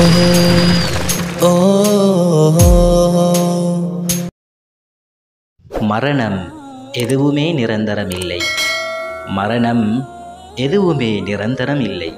ஓ மரணம் எதுவுமே நிரந்தரமில்லை மரணம் எதுவுமே நிரந்தரம் இல்லை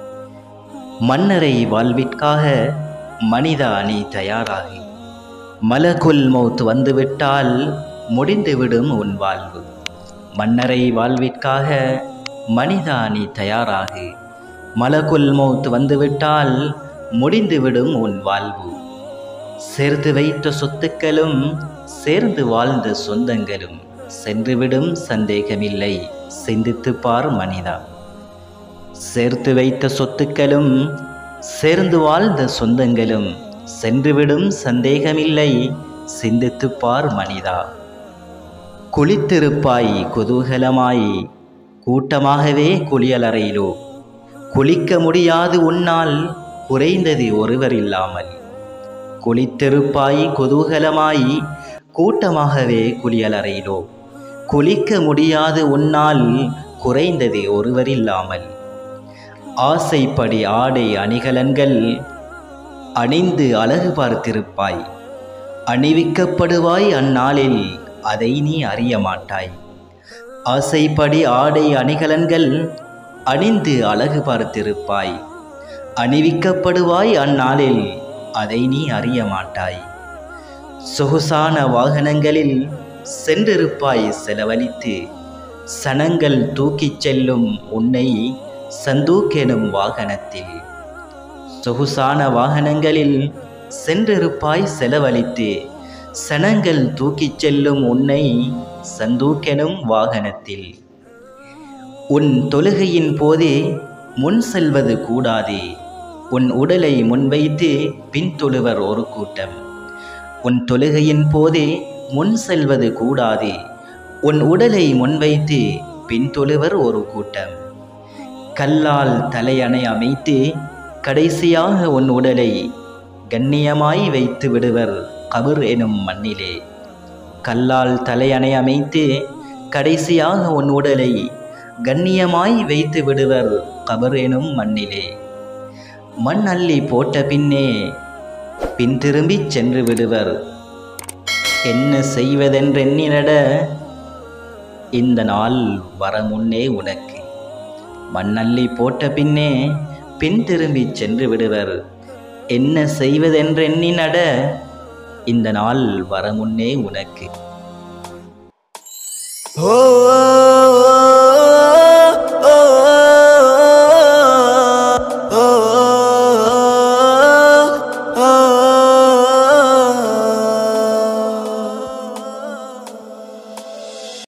மன்னரை வாழ்விற்காக மனிதா நீ தயாராகி மலகுல் மௌத் வந்துவிட்டால் முடிந்துவிடும் உன் வாழ்வு மன்னரை வாழ்விற்காக மனிதா நீ தயாராகு மலகுல் மௌத் வந்துவிட்டால் முடிந்துவிடும் உன் வாழ்வு சேர்த்து வைத்த சொத்துக்களும் சேர்ந்து வாழ்ந்த சொந்தங்களும் சென்றுவிடும் சந்தேகமில்லை சிந்தித்துப் பார் மனிதா சேர்த்து வைத்த சொத்துக்களும் சேர்ந்து வாழ்ந்த சொந்தங்களும் சென்றுவிடும் சந்தேகமில்லை சிந்தித்துப் பார் மனிதா குளித்திருப்பாய் குதூகலமாய் கூட்டமாகவே குளியலறையிலோ குளிக்க முடியாது உன்னால் குறைந்தது ஒருவர் இல்லாமல் குளித்திருப்பாய் குதூகலமாய் கூட்டமாகவே குளியலறையிலோ குளிக்க முடியாது உன்னால் குறைந்தது ஒருவர் இல்லாமல் ஆசைப்படி ஆடை அணிகலன்கள் அணிந்து அழகு பார்த்திருப்பாய் அணிவிக்கப்படுவாய் அந்நாளில் அதை நீ அறிய மாட்டாய் ஆசைப்படி ஆடை அணிகலன்கள் அணிந்து அழகு பார்த்திருப்பாய் அணிவிக்கப்படுவாய் அந்நாளில் அதை நீ அறிய மாட்டாய் சொகுசான வாகனங்களில் சென்றிருப்பாய் செலவழித்து சனங்கள் தூக்கிச் செல்லும் உன்னை சந்தூக்கெனும் வாகனத்தில் சொகுசான வாகனங்களில் சென்றிருப்பாய் செலவழித்து சனங்கள் தூக்கிச் செல்லும் உன்னை சந்தூக்கெனும் வாகனத்தில் உன் தொழுகையின் போதே முன் செல்வது கூடாதே உன் உடலை முன்வைத்து பின் தொழுவர் ஒரு கூட்டம் உன் தொழுகையின் போதே முன் செல்வது கூடாதே உன் உடலை முன்வைத்து பின் தொழுவர் ஒரு கூட்டம் கல்லால் தலையணை அமைத்து கடைசியாக உன் உடலை கண்ணியமாய் வைத்து விடுவர் கபர் எனும் மண்ணிலே கல்லால் தலையணை அமைத்து கடைசியாக உன் உடலை கண்ணியமாய் வைத்து விடுவர் கபர் எனும் மண்ணிலே மண் அள்ளி போட்ட பின்னே பின் திரும்பிச் சென்று விடுவர் என்ன செய்வதென்றெண்ணினட இந்த நாள் வர முன்னே உனக்கு மண்ணள்ளி போட்ட பின்னே பின் திரும்பிச் சென்று விடுவர் என்ன செய்வதென்றெண்ணினட இந்த நாள் வர முன்னே உனக்கு ஓ